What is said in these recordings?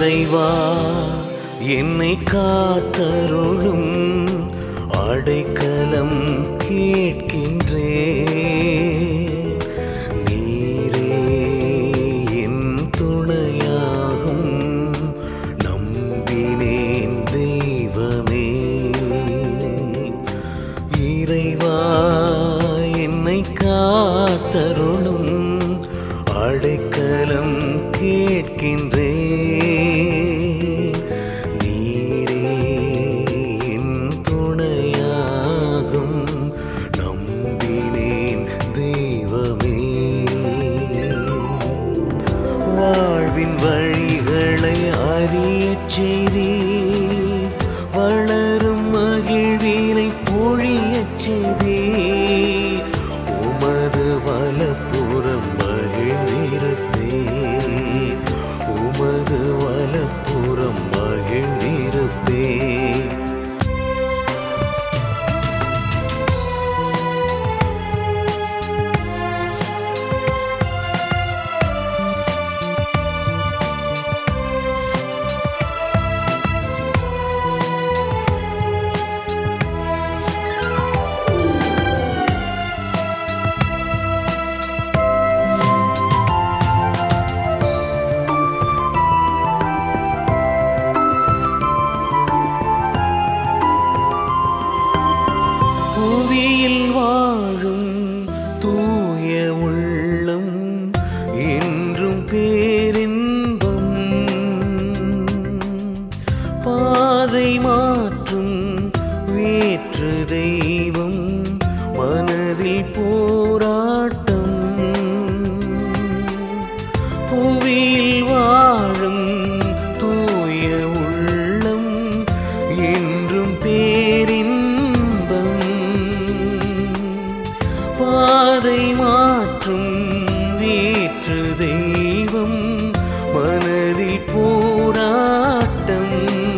இறைவா என்னை காத்தருளும் அடைக்கலம் கேட்கின்றே நீரே என் துணையாகும் நம்பினேன் தெய்வமே இறைவா என்னை காத்தருளும் அடைக்கலம் கேட்கின்றே நீரே என் துணையாகும் நம்பினேன் தெய்வமே வாழ்வின் வழிகளை அறியச் செய்தி வளரும் மகிழ்வினை பொழியச் செய்தி உமது வலப்புறம் மகிழ்ந்திருப்பே உமது வலப்புறம் மகிழ்ந்திருப்பே புவியில் வாழும் தூய உள்ளம் என்றும் பேரின்பம் பாதை மாற்றும் வேற்று தெய்வம் மனதில் போராட்டம் புவியில் வாழும் தூய உள்ளம் என்றும் பேரின்பம் பாதை மாற்றும் வேற்று தெய்வம் மனதில் போராட்டம்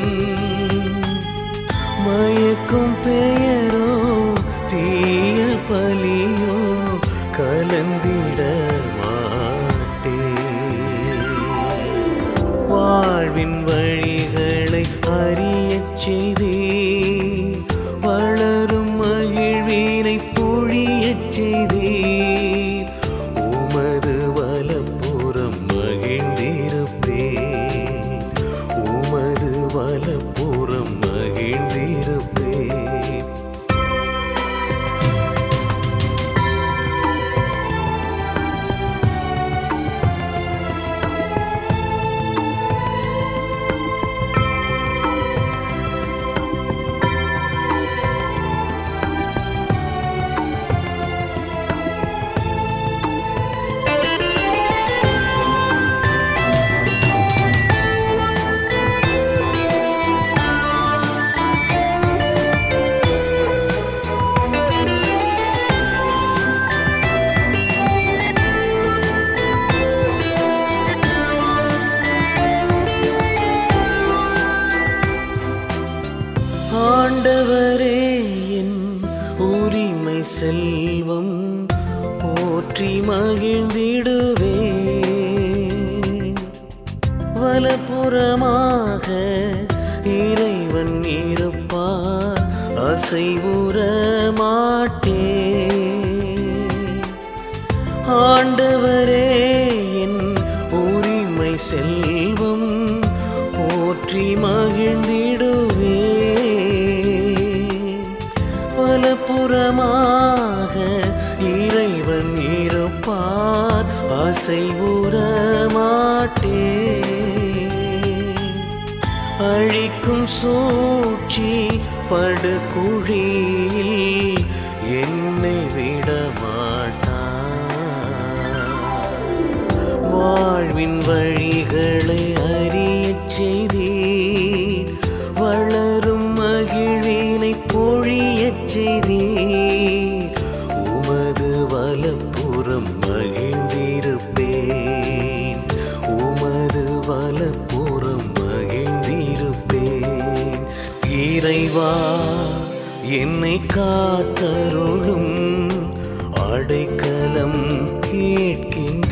மயக்கும் பெயரோ தீய பலியோ கலந்திட மாட்டேன் வாழ்வின் வழிகளை அறியச் செய்தே வளரும் மகிழ்வினை பொழியச் செய்தே உமது வலப்புறம் மகிழ்ந்திருப்பே உமது வலப்புறம் மகிழ்ந்திருப்பே ஆண்டவரே என் உரிமை செல்வம் போற்றி மகிழ்ந்திடுவே வலப்புறமாக இறைவன் இருப்பார் அசைவுற மாட்டே ஆண்டவரே என் உரிமை செல்வம் போற்றி மகிழ்ந்திடுவே பலப்புறமாக இறைவன் இருப்பார் அசைவுற மாட்டே அழிக்கும் சூழ்ச்சி படுகுழியில் என்னை விட வாழ்வின் வழிகளை அறியச் செய்தீர் வளரும் மகிழினை பொழியச் செய்தீர் உமது வலப்புறம் மகிழ்ந்திருப்பேன் உமது வலப்புறம் மகிழ்ந்திருப்பேன் இறைவா என்னை காத்தருளும் அடைக்கலம் கேட்கின்ற